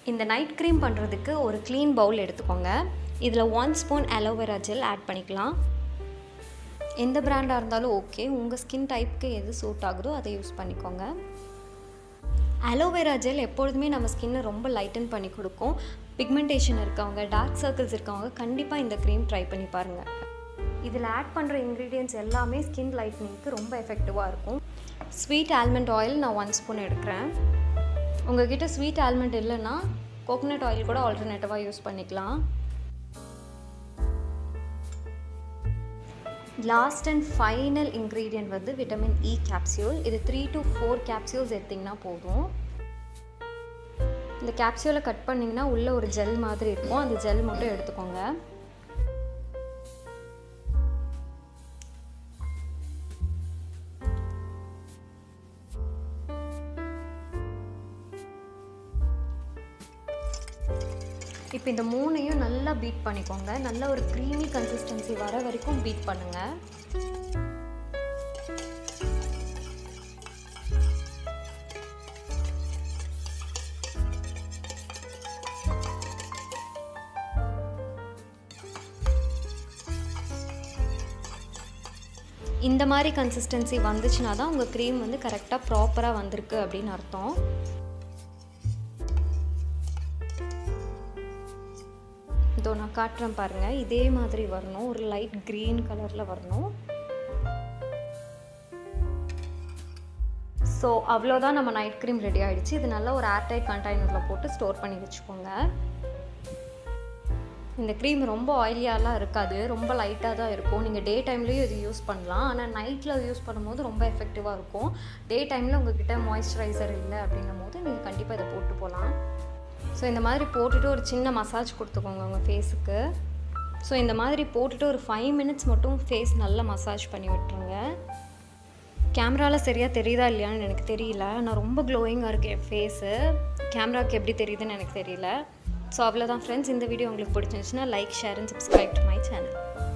இந்த night cream பண்ணுறதுக்கு ஒரு க்ளீன் பவுல் எடுத்துக்கோங்க இதில் one spoon aloe vera gel add பண்ணிக்கலாம் எந்த பிராண்டாக இருந்தாலும் ஓகே உங்கள் ஸ்கின் டைப்புக்கு எது சூட் ஆகுதோ அதை யூஸ் பண்ணிக்கோங்க அலோவேரா ஜெல் எப்பொழுதுமே நம்ம ஸ்கின்னை ரொம்ப லைட்டன் பண்ணி கொடுக்கும் பிக்மெண்டேஷன் இருக்கவங்க டார்க் சர்க்கிள்ஸ் இருக்கவங்க கண்டிப்பாக இந்த க்ரீம் ட்ரை பண்ணி பாருங்கள் இதில் ஆட் பண்ணுற இன்க்ரீடியன்ட்ஸ் எல்லாமே ஸ்கின் லைட்னிங்க்கு ரொம்ப எஃபெக்டிவாக இருக்கும் ஸ்வீட் ஆல்மண்ட் ஆயில் நான் ஒன் ஸ்பூன் எடுக்கிறேன் உங்ககிட்ட ஸ்வீட் ஆல்மண்ட் இல்லைன்னா கோகோனட் ஆயில் கூட ஆல்டர்னேட்டிவாக யூஸ் பண்ணிக்கலாம் லாஸ்ட் அண்ட் ஃபைனல் இன்க்ரீடியன்ட் வந்து விட்டமின் இ கேப்சியூல் இது த்ரீ டு ஃபோர் கேப்சியூல்ஸ் எடுத்திங்கன்னா போதும் இந்த கேப்சியூலை கட் பண்ணிங்கன்னா உள்ளே ஒரு ஜெல் மாதிரி இருக்கும் அந்த ஜெல் மட்டும் எடுத்துக்கோங்க இப்போ இந்த மூணையும் நல்லா பீட் பண்ணிக்கோங்க நல்ல ஒரு க்ரீமி கன்சிஸ்டன்சி வர வரைக்கும் பீட் பண்ணுங்கள் இந்த மாதிரி கன்சிஸ்டன்சி வந்துச்சுன்னா தான் உங்கள் க்ரீம் வந்து கரெக்டாக ப்ராப்பராக வந்திருக்கு அப்படின்னு அர்த்தம் இதோ நான் காட்டுறேன் பாருங்கள் இதே மாதிரி வரணும் ஒரு லைட் க்ரீன் கலரில் வரணும் ஸோ அவ்வளோதான் நம்ம நைட் க்ரீம் ரெடி ஆகிடுச்சு இது நல்லா ஒரு ஏர்டைட் கண்டெய்னரில் போட்டு ஸ்டோர் பண்ணி வச்சுக்கோங்க இந்த க்ரீம் ரொம்ப ஆயிலியாலாம் இருக்காது ரொம்ப லைட்டாக தான் இருக்கும் நீங்கள் டே டைம்லேயும் இது யூஸ் பண்ணலாம் ஆனால் நைட்டில் யூஸ் பண்ணும்போது ரொம்ப எஃபெக்டிவாக இருக்கும் டே டைமில் உங்ககிட்ட மாய்ஸ்சரைசர் இல்லை அப்படின்னும் போது நீங்கள் கண்டிப்பாக இதை போட்டு போகலாம் ஸோ இந்த மாதிரி போட்டுட்டு ஒரு சின்ன மசாஜ் கொடுத்துக்கோங்க உங்கள் ஃபேஸுக்கு ஸோ இந்த மாதிரி போட்டுட்டு ஒரு ஃபைவ் மினிட்ஸ் மட்டும் ஃபேஸ் நல்லா மசாஜ் பண்ணி விட்டுருங்க கேமராவில் சரியாக தெரியுதா இல்லையான்னு எனக்கு தெரியல நான் ரொம்ப க்ளோயிங்காக இருக்குது என் ஃபேஸு கேமராவுக்கு எப்படி தெரியுதுன்னு எனக்கு தெரியல ஸோ அவ்வளோதான் ஃப்ரெண்ட்ஸ் இந்த வீடியோ உங்களுக்கு பிடிச்சிருந்துச்சுன்னா like share and subscribe to my channel